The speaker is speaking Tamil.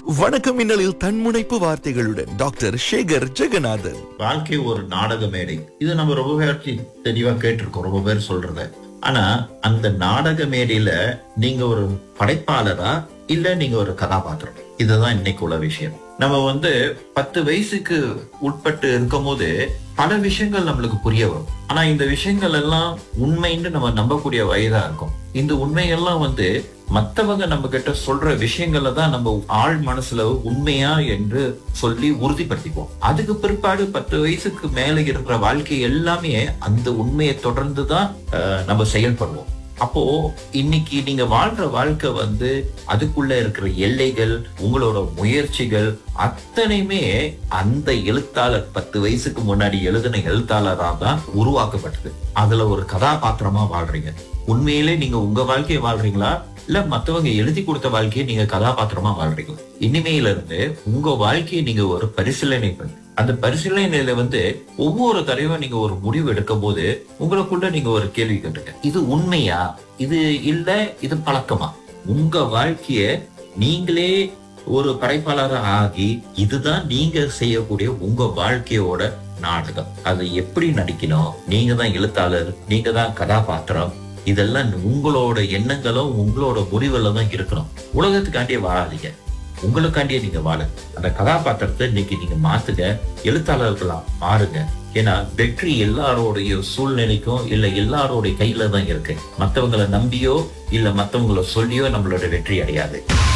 வணக்கம் மின்னலில் தன்முனைப்பு வார்த்தைகளுடன் டாக்டர் சேகர் ஜெகநாதன் வாழ்க்கை ஒரு நாடக மேடை இது நம்ம ரொம்ப பேர் தெளிவா கேட்டிருக்கோம் ரொம்ப பேர் சொல்றத ஆனா அந்த நாடக மேடையில நீங்க ஒரு படைப்பாளரா இல்ல நீங்க ஒரு கதாபாத்திரம் இதுதான் இன்னைக்கு உள்ள விஷயம் நம்ம வந்து பத்து வயசுக்கு உட்பட்டு இருக்கும் போது பல விஷயங்கள் நம்மளுக்கு புரிய வரும் ஆனா இந்த விஷயங்கள் எல்லாம் உண்மைன்னு நம்ம நம்பக்கூடிய வயதா இருக்கும் இந்த உண்மையெல்லாம் வந்து மத்தவங்க நம்ம கிட்ட சொல்ற விஷயங்களை தான் நம்ம ஆள் மனசுல உண்மையா என்று சொல்லி உறுதிப்படுத்திப்போம் அதுக்கு பிற்பாடு பத்து வயசுக்கு மேல இருக்கிற வாழ்க்கை எல்லாமே அந்த உண்மையை தொடர்ந்து தான் அஹ், நம்ம செயல்படுவோம் அப்போ இன்னைக்கு நீங்க வாழ்ற வாழ்க்கை வந்து அதுக்குள்ள இருக்கிற எல்லைகள் உங்களோட முயற்சிகள் அத்தனையுமே அந்த எழுத்தாளர் பத்து வயசுக்கு முன்னாடி எழுதின எழுத்தாளரா தான் உருவாக்கப்பட்டது அதுல ஒரு கதாபாத்திரமா வாழ்றீங்க உண்மையிலே நீங்க உங்க வாழ்க்கையை வாழ்றீங்களா இல்ல மத்தவங்க எழுதி கொடுத்த வாழ்க்கையை நீங்க கதாபாத்திரமா வாழ்றீங்களா இனிமையில இருந்து உங்க வாழ்க்கையை நீங்க ஒரு பரிசீலனை பண்ணி அந்த பரிசீலனையில வந்து ஒவ்வொரு தடவையும் நீங்க ஒரு முடிவு எடுக்கும் போது உங்களுக்குள்ள நீங்க ஒரு கேள்வி கேட்டுங்க இது உண்மையா இது இல்ல இது பழக்கமா உங்க வாழ்க்கைய நீங்களே ஒரு படைப்பாளர் ஆகி இதுதான் நீங்க செய்யக்கூடிய உங்க வாழ்க்கையோட நாடகம் அது எப்படி நடிக்கணும் நீங்க தான் எழுத்தாளர் நீங்க தான் கதாபாத்திரம் இதெல்லாம் உங்களோட எண்ணங்களும் உங்களோட முடிவுல தான் இருக்கணும் உலகத்துக்காண்டியே வாழாதீங்க உங்களுக்காண்டியே நீங்க வாழுங்க அந்த கதாபாத்திரத்தை இன்னைக்கு நீங்க மாத்துங்க எழுத்தாளர்களா மாறுங்க ஏன்னா வெற்றி எல்லாரோடைய சூழ்நிலைக்கும் இல்ல எல்லாரோடைய கையில தான் இருக்கு மத்தவங்களை நம்பியோ இல்ல மத்தவங்களை சொல்லியோ நம்மளோட வெற்றி அடையாது